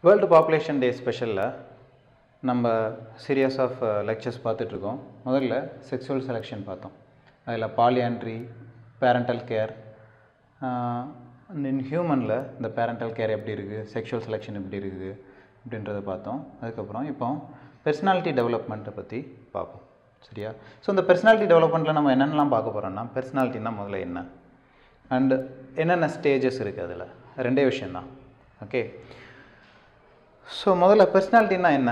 world population டே ஸ்பெஷலில் நம்ம serious of lectures பார்த்துட்ருக்கோம் முதல்ல செக்ஸுவல் செலெக்ஷன் பார்த்தோம் அதில் பாலியாண்ட்ரி பேரண்டல் கேர் இன் ஹியூமனில் இந்த பேரண்டல் கேர் எப்படி இருக்குது செக்ஷுவல் செலெக்ஷன் எப்படி இருக்குது அப்படின்றத பார்த்தோம் அதுக்கப்புறம் இப்போ பெர்சனாலிட்டி டெவலப்மெண்ட்டை பற்றி பார்ப்போம் சரியா ஸோ இந்த பெர்சனாலிட்டி டெவலப்மெண்ட்டில் நம்ம என்னென்னலாம் பார்க்க போகிறோம்னா பெர்சனாலிட்டினா முதல்ல என்ன அண்டு என்னென்ன ஸ்டேஜஸ் இருக்குது அதில் ரெண்டே விஷயந்தான் ஓகே ஸோ முதல்ல பெர்சனாலிட்டினா என்ன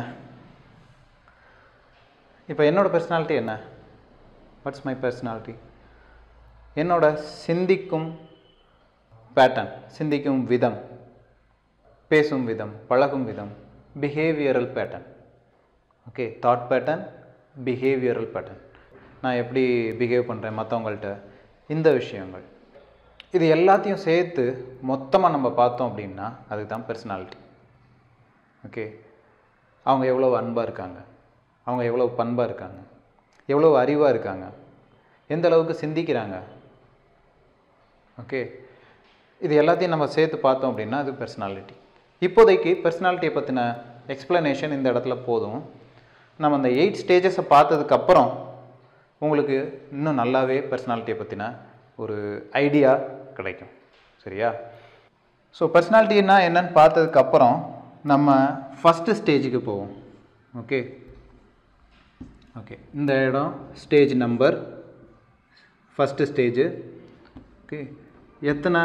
இப்போ என்னோட பெர்சனாலிட்டி என்ன வாட்ஸ் மை பெர்சனாலிட்டி என்னோட சிந்திக்கும் பேட்டர்ன் சிந்திக்கும் விதம் பேசும் விதம் பழகும் விதம் behavioural pattern okay thought pattern behavioural pattern நான் எப்படி பிஹேவ் பண்ணுறேன் மற்றவங்கள்ட்ட இந்த விஷயங்கள் இது எல்லாத்தையும் சேர்த்து மொத்தமாக நம்ம பார்த்தோம் அப்படின்னா அதுக்கு தான் பெர்சனாலிட்டி ஓகே அவங்க எவ்வளோ அன்பாக இருக்காங்க அவங்க எவ்வளோ பண்பாக இருக்காங்க எவ்வளோ அறிவாக இருக்காங்க எந்த அளவுக்கு சிந்திக்கிறாங்க ஓகே இது எல்லாத்தையும் நம்ம சேர்த்து பார்த்தோம் அப்படின்னா அது பெர்சனாலிட்டி இப்போதைக்கு பெர்சனாலிட்டியை பற்றின எக்ஸ்ப்ளனேஷன் இந்த இடத்துல போதும் நம்ம அந்த எயிட் ஸ்டேஜஸை பார்த்ததுக்கப்புறம் உங்களுக்கு இன்னும் நல்லாவே பெர்சனாலிட்டியை பற்றின ஒரு ஐடியா கிடைக்கும் சரியா ஸோ பர்சனாலிட்டின்னா என்னன்னு பார்த்ததுக்கப்புறம் நம்ம ஃபஸ்ட்டு ஸ்டேஜுக்கு போவோம் ஓகே ஓகே இந்த இடம் stage number first stage okay எத்தனை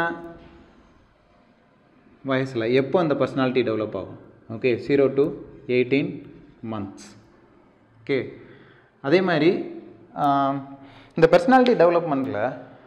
வயசில் எப்போ அந்த பர்சனாலிட்டி டெவலப் ஆகும் okay zero to eighteen months okay அதே மாதிரி ஆம், இந்த பர்சனாலிட்டி டெவலப்மெண்ட்டில்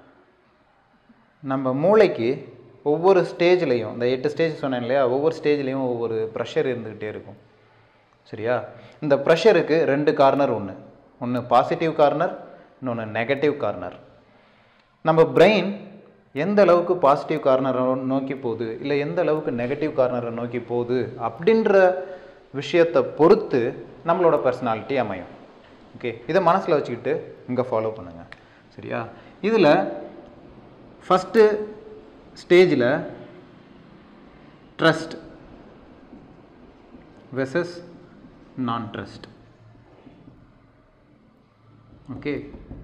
நம்ம மூளைக்கு ஒவ்வொரு ஸ்டேஜ்லேயும் இந்த எட்டு ஸ்டேஜ் சொன்னேன் இல்லையா ஒவ்வொரு ஸ்டேஜ்லேயும் ஒவ்வொரு ப்ரெஷர் இருந்துக்கிட்டே இருக்கும் சரியா இந்த ப்ரெஷருக்கு ரெண்டு கார்னர் ஒன்று ஒன்று பாசிட்டிவ் கார்னர் இன்னொன்று நெகட்டிவ் கார்னர் நம்ம பிரெயின் எந்த அளவுக்கு பாசிட்டிவ் கார்னரை நோக்கி போகுது இல்லை எந்த அளவுக்கு நெகட்டிவ் கார்னரை நோக்கி போகுது அப்படின்ற விஷயத்தை பொறுத்து நம்மளோட பர்சனாலிட்டி அமையும் ஓகே இதை மனசில் வச்சுக்கிட்டு இங்கே ஃபாலோ பண்ணுங்கள் சரியா இதில் ஃபஸ்ட்டு ஸ்டேஜில் trust versus non trust okay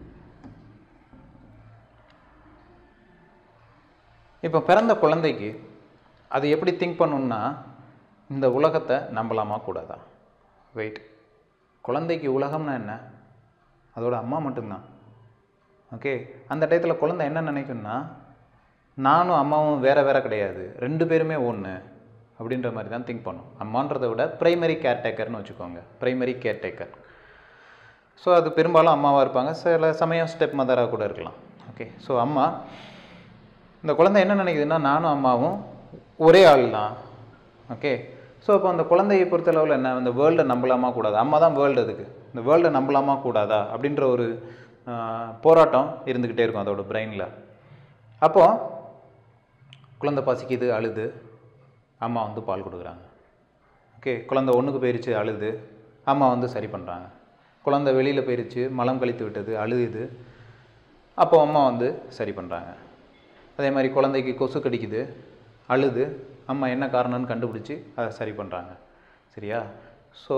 இப்போ பிறந்த குழந்தைக்கு அது எப்படி திங்க் பண்ணணும்னா இந்த உலகத்தை நம்பலாமா கூடாதா வெயிட் குழந்தைக்கு உலகம்னா என்ன அதோட அம்மா மட்டும்தான் ஓகே அந்த டயத்தில் குழந்தை என்ன நினைக்கும்னா நானும் அம்மாவும் வேற வேற கிடையாது ரெண்டு பேருமே ஒன்று அப்படின்ற மாதிரி தான் திங்க் பண்ணும் அம்மான்றதை விட பிரைமரி கேர்டேக்கர்னு வச்சுக்கோங்க பிரைமரி கேர்டேக்கர் ஸோ அது பெரும்பாலும் அம்மாவாக இருப்பாங்க சில சமயம் ஸ்டெப் மதராக கூட இருக்கலாம் ஓகே ஸோ அம்மா இந்த குழந்தை என்ன நினைக்குதுன்னா நானும் அம்மாவும் ஒரே ஆள் தான் ஓகே ஸோ அப்போ அந்த குழந்தையை பொறுத்தளவில் என்ன இந்த வேர்ல்டை நம்பலாமா கூடாதா அம்மா தான் வேர்ல்டு அதுக்கு இந்த வேர்ல்டை நம்பலாமா கூடாதா அப்படின்ற ஒரு ஆஹ், போராட்டம் இருந்துக்கிட்டே இருக்கும் அதோட பிரெயினில் அப்போது குழந்தை பசிக்குது அழுது அம்மா வந்து பால் கொடுக்குறாங்க ஓகே குழந்தை ஒன்றுக்கு போயிருச்சு அழுது அம்மா வந்து சரி பண்ணுறாங்க குழந்தை வெளியில் போயிருச்சு மலம் கழித்து விட்டது அழுகுது அப்போ அம்மா வந்து சரி பண்ணுறாங்க அதே மாதிரி குழந்தைக்கு கொசு கடிக்குது அழுது அம்மா என்ன காரணம்னு கண்டுபிடிச்சி அதை சரி பண்ணுறாங்க சரியா ஸோ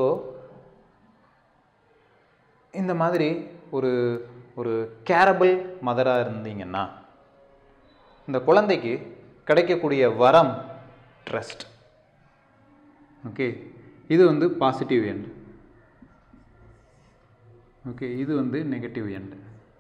இந்த மாதிரி ஒரு ஒரு கேரபிள் மதராக இருந்தீங்கன்னா இந்த குழந்தைக்கு கிடைக்கக்கூடிய வரம் ட்ரஸ்ட் ஓகே இது வந்து பாசிட்டிவ் எண்ட் ஓகே இது வந்து நெகட்டிவ் எண்ட்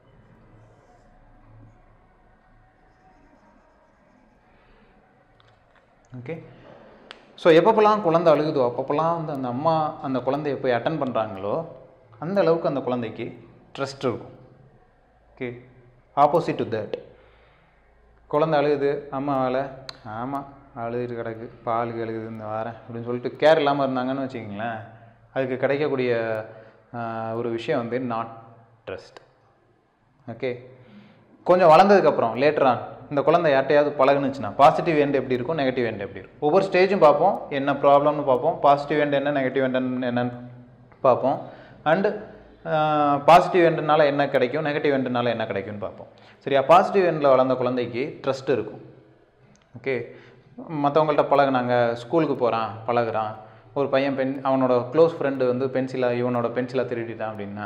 ஓகே ஸோ எப்பப்போலாம் குழந்தை அழுகுதோ அப்பப்போலாம் வந்து அந்த அம்மா அந்த குழந்தைய போய் அட்டன் பண்ணுறாங்களோ அந்த அளவுக்கு அந்த குழந்தைக்கு ட்ரஸ்ட் இருக்கும் ஓகே ஆப்போசிட் டு தட் குழந்தை அழுகுது அம்மா வேலை ஆமாம் அழுதுட்டு கிடக்கு பாலுக்கு அழுகுது இந்த வாரேன் அப்படின்னு சொல்லிட்டு கேர் இல்லாமல் இருந்தாங்கன்னு வச்சுக்கிங்களேன் அதுக்கு கிடைக்கக்கூடிய ஆஹ், ஒரு விஷயம் வந்து நாட் ட்ரஸ்ட் ஓகே கொஞ்சம் வளர்ந்ததுக்கப்புறம் லேட்டர் ஆன் இந்த குழந்தை யார்ட்டையாவது பழகுனுச்சுன்னா பாசிட்டிவ் எண்ட் எப்படி இருக்கும் நெகட்டிவ் எண்ட் எப்படி இருக்கும் ஒவ்வொரு ஸ்டேஜும் பார்ப்போம் என்ன ப்ராப்ளம்னு பார்ப்போம் பாசிட்டிவ் எண்ட் என்ன நெகட்டிவ் எண்ட் என்னன்னு பார்ப்போம் அண்டு பாசிட்டிவ் எண்டுனால என்ன கிடைக்கும் நெகட்டிவ் எண்டுனால என்ன கிடைக்கும்னு பார்ப்போம் சரியா பாசிட்டிவ் எண்டில் வளர்ந்த குழந்தைக்கு ட்ரஸ்ட் இருக்கும் ஓகே மற்றவங்கள்ட்ட பழகுனாங்க ஸ்கூலுக்கு போகிறான் பழகுறான் ஒரு பையன் பென் அவனோட க்ளோஸ் ஃப்ரெண்டு வந்து பென்சிலை இவனோட பென்சிலை திருடிட்டான் அப்படின்னா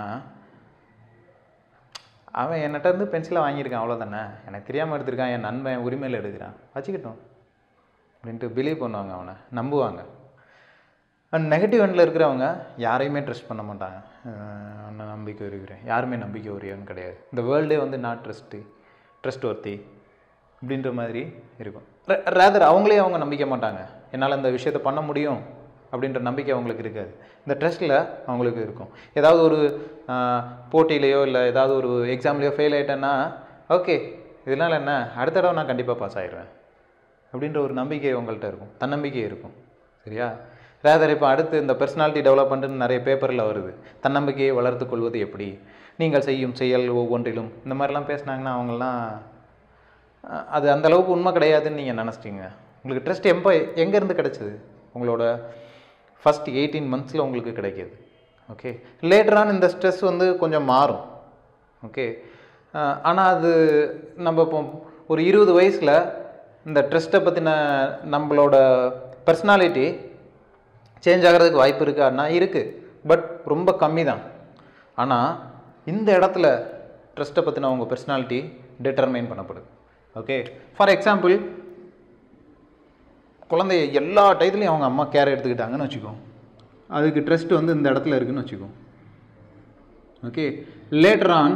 அவன் என்கிட்ட இருந்து பென்சிலை வாங்கியிருக்கான் அவ்வளோதானே எனக்கு தெரியாமல் எடுத்திருக்கான் என் நண்பன் உரிமையில் எடுக்கிறான் வச்சுக்கிட்டோம் அப்படின்ட்டு பிலீவ் பண்ணுவாங்க அவனை நம்புவாங்க அண்ட் நெகட்டிவ் எண்டில் இருக்கிறவங்க யாரையுமே ட்ரஸ்ட் பண்ண மாட்டாங்க அஹ் நான் நம்பிக்கை இருக்கிறேன் யாருமே நம்பிக்கை உரியவன் கிடையாது இந்த வேர்ல்டே வந்து நாட் ட்ரஸ்ட்டு ட்ரஸ்ட் ஒர்த்தி அப்படின்ற மாதிரி இருக்கும் ரேதர் அவங்களே அவங்க நம்பிக்க மாட்டாங்க என்னால் இந்த விஷயத்தை பண்ண முடியும் அப்படின்ற நம்பிக்கை அவங்களுக்கு இருக்காது இந்த ட்ரஸ்ட்டில் அவங்களுக்கு இருக்கும் ஏதாவது ஒரு ஆஹ், போட்டியிலையோ இல்லை ஏதாவது ஒரு எக்ஸாம்லேயோ ஃபெயில் ஆகிட்டேன்னா ஓகே இதனால் என்ன அடுத்த தடவை நான் கண்டிப்பாக பாஸ் ஆயிடுவேன் அப்படின்ற ஒரு நம்பிக்கை உங்கள்கிட்ட இருக்கும் தன்னம்பிக்கை இருக்கும் சரியா ரேதர் இப்போ அடுத்து இந்த பர்சனாலிட்டி டெவலப்மெண்ட்னு நிறைய பேப்பரில் வருது தன்னம்பிக்கையை வளர்த்து கொள்வது எப்படி நீங்கள் செய்யும் செயல் ஒவ்வொன்றிலும் இந்த மாதிரிலாம் பேசுனாங்கன்னா அவங்கெல்லாம் அஹ், அது அந்த அளவுக்கு உண்மை கிடையாதுன்னு நீங்கள் நினச்சிட்டீங்க உங்களுக்கு ட்ரஸ்ட் எப்போ எங்கேருந்து கிடைச்சது உங்களோட ஃபஸ்ட் எயிட்டீன் மந்த்ஸில் உங்களுக்கு கிடைக்கிது ஓகே லேட்டரான இந்த ஸ்ட்ரெஸ் வந்து கொஞ்சம் மாறும் ஓகே ஆனால் அது நம்ம இப்போ ஒரு இருபது வயசில் இந்த ட்ரஸ்ட்டை பற்றின நம்மளோட பர்சனாலிட்டி சேஞ்ச் ஆகிறதுக்கு வாய்ப்பு இருக்கான்னா இருக்குது பட் ரொம்ப கம்மி தான் ஆனால் இந்த இடத்துல ட்ரஸ்ட்டை பற்றின உங்கள் பர்சனாலிட்டி டிட்டர்மைன் பண்ணப்படுது ஓகே ஃபார் எக்ஸாம்பிள் குழந்தைய எல்லா டயத்துலையும் அவங்க அம்மா கேர் எடுத்துக்கிட்டாங்கன்னு வச்சுக்கோ அதுக்கு ட்ரஸ்ட் வந்து இந்த இடத்துல இருக்குன்னு வச்சுக்கோ ஓகே லேட்டர் ஆன்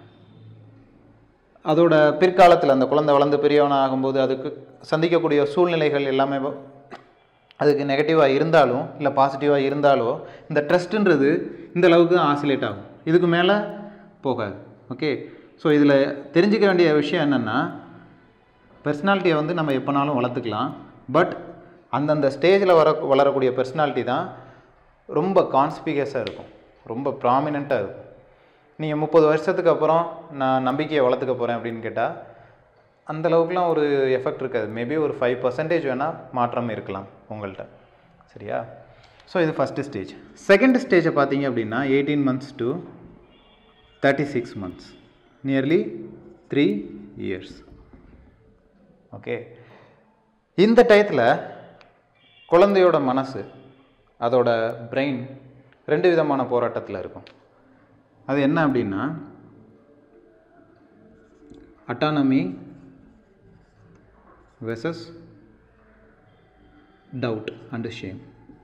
அதோட பிற்காலத்தில் அந்த குழந்தை வளர்ந்து பெரியவனாக ஆகும்போது அதுக்கு சந்திக்கக்கூடிய சூழ்நிலைகள் எல்லாமே வ- அதுக்கு நெகட்டிவாக இருந்தாலும் இல்லை பாசிட்டிவாக இருந்தாலோ இந்த ட்ரஸ்ட்டுன்றது இந்த அளவுக்கு ஆசிலேட் ஆகும் இதுக்கு மேலே போகாது ஓகே ஸோ இதில் தெரிஞ்சுக்க வேண்டிய விஷயம் என்னென்னா பர்சனாலிட்டியை வந்து நம்ம எப்போனாலும் வளர்த்துக்கலாம் பட் அந்தந்த ஸ்டேஜில் வர வளரக்கூடிய பர்சனாலிட்டி தான் ரொம்ப கான்ஸ்பிகஸாக இருக்கும் ரொம்ப ப்ராமினெண்ட்டாக இருக்கும் நீங்கள் முப்பது வருஷத்துக்கு அப்புறம் நான் நம்பிக்கையை வளர்த்துக்க போகிறேன் அப்படின்னு கேட்டால் அந்த அளவுக்குலாம் ஒரு எஃபெக்ட் இருக்காது மேபி ஒரு ஃபைவ் பர்சன்டேஜ் வேணால் மாற்றம் இருக்கலாம் உங்கள்கிட்ட சரியா ஸோ இது ஃபஸ்ட்டு ஸ்டேஜ் செகண்ட் ஸ்டேஜை பார்த்தீங்க அப்படின்னா eighteen months to thirty six months nearly three years okay இந்த டயத்தில் குழந்தையோட மனசு அதோட பிரெயின் ரெண்டு விதமான போராட்டத்தில் இருக்கும் அது என்ன அப்படின்னா autonomy versus doubt and shame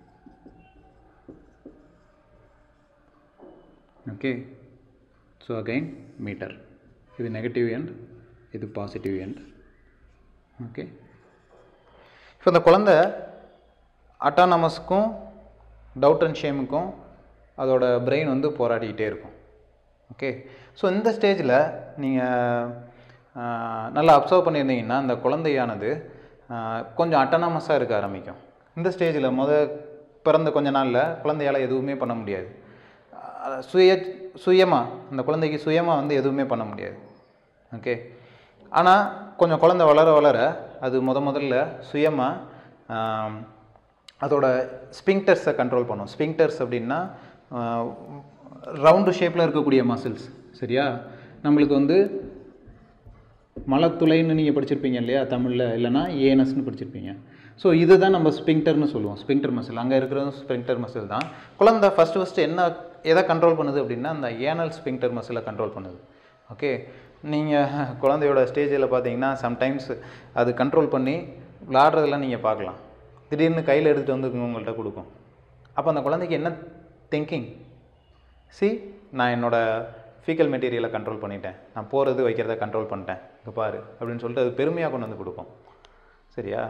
okay so again metre இது நெகட்டிவ் எண்ட் இது பாசிட்டிவ் எண்ட் ஓகே இப்போ இந்த குழந்த அட்டானமஸ்க்கும் டவுட் அண்ட் ஷேமுக்கும் அதோட பிரெயின் வந்து போராடிக்கிட்டே இருக்கும் ஓகே ஸோ இந்த ஸ்டேஜில் நீங்கள் நல்லா அப்சர்வ் பண்ணியிருந்தீங்கன்னா அந்த குழந்தையானது ஆஹ், கொஞ்சம் அட்டானமஸாக இருக்க ஆரம்பிக்கும் இந்த ஸ்டேஜில் முத பிறந்த கொஞ்ச நாளில் குழந்தையால் எதுவுமே பண்ண முடியாது ஆஹ், சுய சுயமாக அந்த குழந்தைக்கு சுயமாக வந்து எதுவுமே பண்ண முடியாது ஓகே ஆனால் கொஞ்சம் குழந்தை வளர வளர அது முத முதல்ல சுயமாக அதோட ஸ்பிங்டர்ஸை கண்ட்ரோல் பண்ணும் ஸ்பிங்டர்ஸ் அப்படின்னா ரவுண்டு ஷேப்பில் இருக்கக்கூடிய மசில்ஸ் சரியா நம்மளுக்கு வந்து மலத்துளைன்னு நீங்கள் படிச்சிருப்பீங்க இல்லையா தமிழில் இல்லைன்னா ஏனஸ்னு படிச்சிருப்பீங்க ஸோ இதுதான் நம்ம ஸ்பிங்டர்னு சொல்லுவோம் ஸ்பிங்டர் மசில் அங்கே இருக்கிறது ஸ்பிங்டர் மசில் தான் குழந்தை ஃபஸ்ட்டு ஃபஸ்ட்டு என்ன எதை கண்ட்ரோல் பண்ணுது அப்படின்னா அந்த ஏனல் ஸ்பிங்டர் மசிலை கண்ட்ரோல் பண்ணுது ஓகே நீங்கள் குழந்தையோட ஸ்டேஜில் பார்த்தீங்கன்னா சம்டைம்ஸ் அது கண்ட்ரோல் பண்ணி விளாடுறதெல்லாம் நீங்கள் பார்க்கலாம் திடீர்னு கையில் எடுத்துகிட்டு வந்து உங்கள்கிட்ட கொடுக்கும் அப்போ அந்த குழந்தைக்கு என்ன திங்கிங் சி நான் என்னோட ஃபீக்கல் மெட்டீரியலை கண்ட்ரோல் பண்ணிட்டேன் நான் போகிறது வைக்கிறத கண்ட்ரோல் பண்ணிட்டேன் இங்கே பாரு அப்படின்னு சொல்லிட்டு அது பெருமையாக கொண்டு வந்து கொடுக்கும் சரியா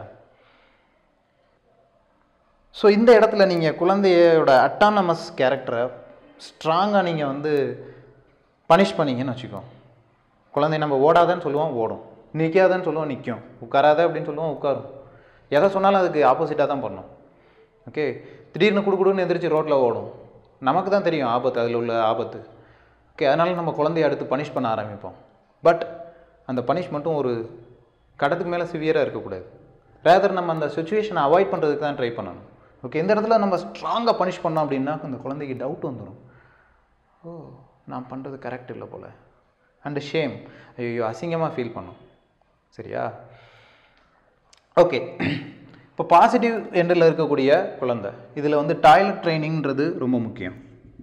ஸோ இந்த இடத்துல நீங்கள் குழந்தையோட அட்டானமஸ் கேரக்டரை ஸ்ட்ராங்காக நீங்கள் வந்து பனிஷ் பண்ணீங்கன்னு வச்சுக்கோ குழந்தை நம்ம ஓடாதன்னு சொல்லுவோம் ஓடும் நிற்காதன்னு சொல்லுவோம் நிற்கும் உட்காராத அப்படின்னு சொல்லுவோம் உட்காரும் எதை சொன்னாலும் அதுக்கு ஆப்போசிட்டாக தான் பண்ணும் ஓகே திடீர்னு குடுக்குடுன்னு எந்திரிச்சு ரோட்டில் ஓடும் நமக்கு தான் தெரியும் ஆபத்து அதில் உள்ள ஆபத்து ஓகே அதனால நம்ம குழந்தைய அடுத்து பனிஷ் பண்ண ஆரம்பிப்போம் பட் அந்த பனிஷ்மெண்ட்டும் ஒரு கடத்துக்கு மேலே சிவியராக இருக்கக்கூடாது ரேதர் நம்ம அந்த சுச்சுவேஷனை அவாய்ட் பண்ணுறதுக்கு தான் ட்ரை பண்ணணும் ஓகே இந்த இடத்துல நம்ம ஸ்ட்ராங்காக பனிஷ் பண்ணோம் அப்படின்னா அந்த குழந்தைக்கு டவுட் வந்துடும் ஓ நான் பண்ணுறது கரெக்ட் இல்லை போல் அண்டு ஷேம் ஐயோ அசிங்கமாக ஃபீல் பண்ணும் சரியா ஓகே இப்போ பாசிட்டிவ் எண்டில் இருக்கக்கூடிய குழந்தை இதில் வந்து டாய்லெட் ட்ரைனிங்கிறது ரொம்ப முக்கியம்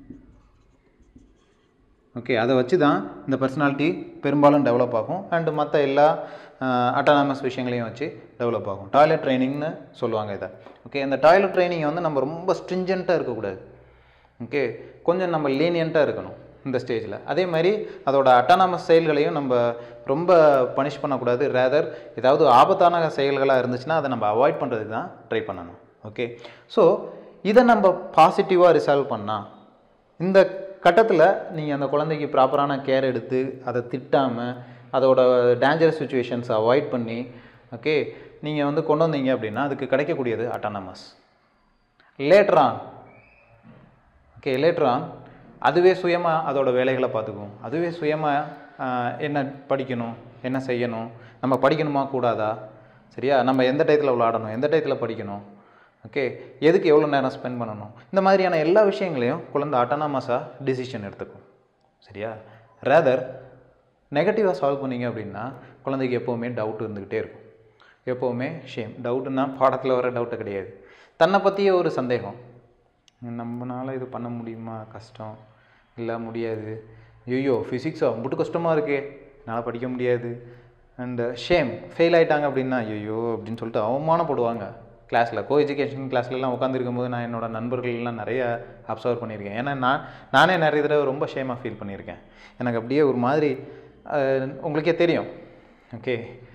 ஓகே அதை வச்சு தான் இந்த பர்சனாலிட்டி பெரும்பாலும் டெவலப் ஆகும் அண்டு மற்ற எல்லா அட்டானமஸ் விஷயங்களையும் வச்சு டெவலப் ஆகும் டாய்லெட் ட்ரைனிங்னு சொல்லுவாங்க இதை ஓகே இந்த டாய்லெட் ட்ரைனிங்கை வந்து நம்ம ரொம்ப ஸ்ட்ரிஞ்சண்ட்டாக இருக்கக்கூடாது ஓகே கொஞ்சம் நம்ம லீனியண்ட்டாக இருக்கணும் இந்த ஸ்டேஜில் அதே மாதிரி அதோட அட்டானமஸ் செயல்களையும் நம்ம ரொம்ப பனிஷ் பண்ணக்கூடாது ரேதர் ஏதாவது ஆபத்தான செயல்களாக இருந்துச்சுன்னா அதை நம்ம அவாய்ட் பண்ணுறதுக்கு தான் ட்ரை பண்ணணும் ஓகே ஸோ இதை நம்ம பாசிட்டிவாக ரிசால்வ் பண்ணால் இந்த கட்டத்தில் நீங்கள் அந்த குழந்தைக்கு ப்ராப்பரான கேர் எடுத்து அதை திட்டாமல் அதோட டேஞ்சரஸ் சுச்சுவேஷன்ஸை அவாய்ட் பண்ணி ஓகே நீங்கள் வந்து கொண்டு வந்தீங்க அப்படின்னா அதுக்கு கிடைக்கக்கூடியது அட்டானமஸ் லேட்ரான் ஓகே லேட்ரான் அதுவே சுயமாக அதோட வேலைகளை பார்த்துக்கும் அதுவே சுயமாக என்ன படிக்கணும் என்ன செய்யணும் நம்ம படிக்கணுமா கூடாதா சரியா நம்ம எந்த டயத்தில் விளாடணும் எந்த டயத்தில் படிக்கணும் ஓகே எதுக்கு எவ்வளோ நேரம் ஸ்பெண்ட் பண்ணணும் இந்த மாதிரியான எல்லா விஷயங்களையும் குழந்தை ஆட்டோனாமஸாக டிசிஷன் எடுத்துக்கும் சரியா ரேதர் நெகட்டிவாக சால்வ் பண்ணீங்க அப்படின்னா குழந்தைக்கு எப்போவுமே டவுட் இருந்துக்கிட்டே இருக்கும் எப்போவுமே ஷேம் டவுட்டுன்னா பாடத்தில் வர டவுட்டு கிடையாது தன்னை பற்றிய ஒரு சந்தேகம் நம்மனால இது பண்ண முடியுமா கஷ்டம் இல்லை முடியாது ஐயோ ஃபிசிக்ஸா அம்புட்டு கஷ்டமாக இருக்கே என்னால் படிக்க முடியாது அண்டு ஷேம் ஃபெயில் ஆயிட்டாங்க அப்படின்னா ஐயோ அப்படின்னு சொல்லிட்டு அவமானப்படுவாங்க கிளாஸில் கோ எஜுகேஷன் கிளாஸ்லலாம் உட்காந்துருக்கும் போது நான் என்னோட நண்பர்கள்லாம் நிறைய அப்சர்வ் பண்ணியிருக்கேன் ஏன்னா நான் நானே நிறைய தடவை ரொம்ப ஷேமாக ஃபீல் பண்ணியிருக்கேன் எனக்கு அப்படியே ஒரு மாதிரி அஹ், உங்களுக்கே தெரியும் ஓகே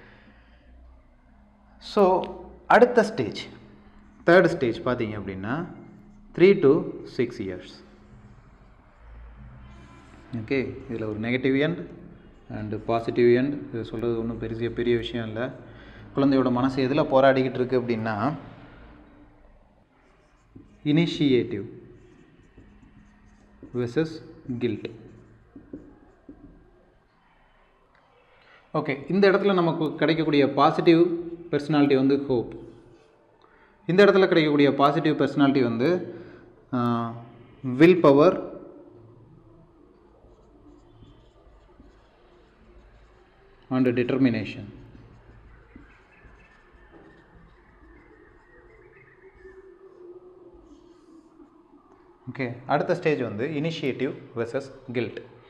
ஸோ அடுத்த ஸ்டேஜ் தேர்ட் ஸ்டேஜ் பார்த்தீங்க அப்படின்னா three to six years okay இதில் ஒரு negative end and positive end இது சொல்கிறது ஒன்றும் பெரிய பெரிய விஷயம் இல்லை குழந்தையோட மனசு எதில் போராடிக்கிட்டு இருக்கு அப்படின்னா இனிஷியேட்டிவ் வெர்சஸ் கில்ட் ஓகே இந்த இடத்துல நமக்கு கிடைக்கக்கூடிய பாசிட்டிவ் பர்சனாலிட்டி வந்து ஹோப் இந்த இடத்துல கிடைக்கக்கூடிய பாசிட்டிவ் பர்சனாலிட்டி வந்து will power and determination okay அடுத்த ஸ்டேஜ் வந்து இனிஷியேட்டிவ் வெர்சஸ் கில்ட்